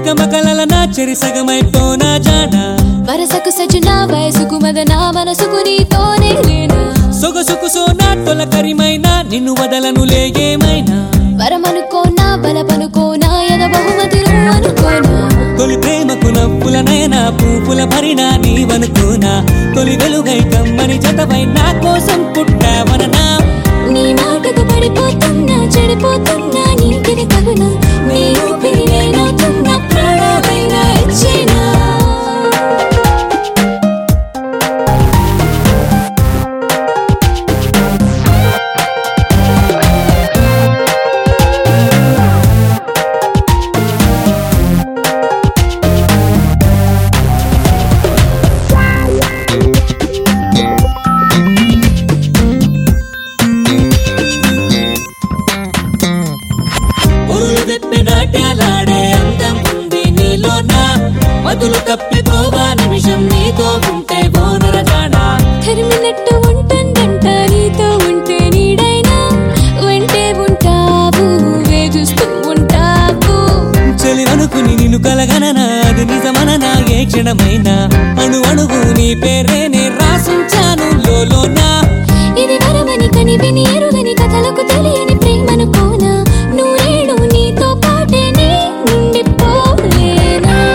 మకలల నా చెరి సగమైపోనా జానా వరసకు సజన వయసుకు మదన మనసుకు నీతోనే లేనా సొగసుకు సోనా తొలకరిమైనా నిన్ను వదలను లేగేమైనా వరమనుకోనా బలపనుకోనా ఎద బహుమతిలో అనుకోనా తొలి ప్రేమకు నవ్వుల నయనా పూపుల భరినా నీవనుకోనా తొలి వెలుగై కమ్మని జతపై నా కోసం పుట్టావననా నీ మాటకు పడిపోతున్నా చెడిపోతున్నా నీకిది తగునా నీ ఊపిరి నేనవుతున్నా ప్రాణమైనా ఇచ్చేనా పొరులు విప్పి నాట్యాలాడే అందం ఉంది నీలోనా మధులు తప్పిపోవా నిమిషం నీతో ఉంటే బోనర జానా తరిమినట్టు ఉంటుందంట నీతో ఉంటే నీడైనా వెంటే ఉంటావు వేధిస్తూ ఉంటావు చలి అనుకుని నిన్ను కలగననా అది నిజమననా ఏ క్షణమైనా అణు అణువు నీ పేరేనే రాసుంచాను లోలోనా ఇది వరమని కని విని ఎరుగని కథలకు తెలియని ప్రేమను కోనా నూరేడు నీతో పాటే నే ఉండిపోలేనా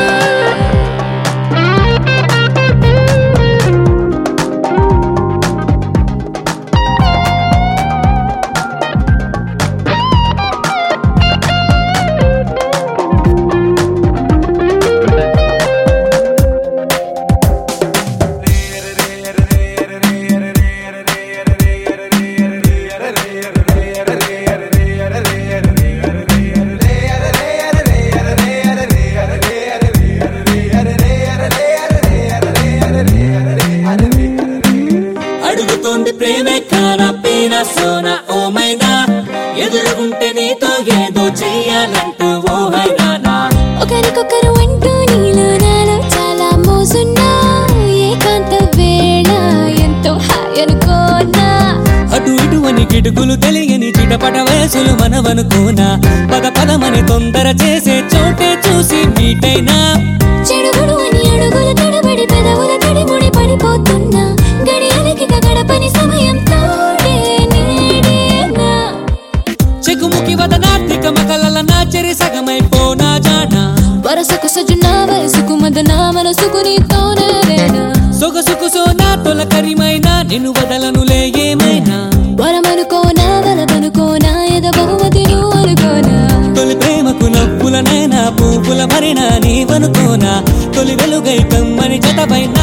అడుగుతోంది ప్రేమే కానా పీన సోనా ఓమైనా ఎదురుగుంటే నీతో ఏదో చెయ్యాలంటూ ఓ హైరానా ఒకరికొకరు అంటూ నీలో నాలో చాలా మోసున్నా ఏకాంత వేళ ఎంతో హాయ్ అనుకోనా అటు ఇటు అని కిటుకులు తెలియని చిటపట వయసులు మనవనుకోనా పద పదమని తొందర చేసే చోటే చూసి మీటైనా చెడుగుడు అని అడుగులు తడబడి పెదవుల తడిముడి పడిపోతున్నా గడియలకి గడపని సమయం తోడే నేడేనా చెకుముకి వదనాత్రిక మకలల నా చెరి సగమైపోనా జానా వరసకు సజన వయసుకు మదన మనసుకు నీతోనే లేనా సొగసుకు సోనా తొలకరిమైనా నిన్ను వదలనులే ఏమైనా వరమనుకోనా వలపనుకోనా ఎద బహుమతి నువ్వు అనుకోనా తొలి ప్రేమకు నవ్వుల నైనా పువ్వుల భరినా నీవనుకోనా తొలి వెలుగై కమ్మని జతపై నా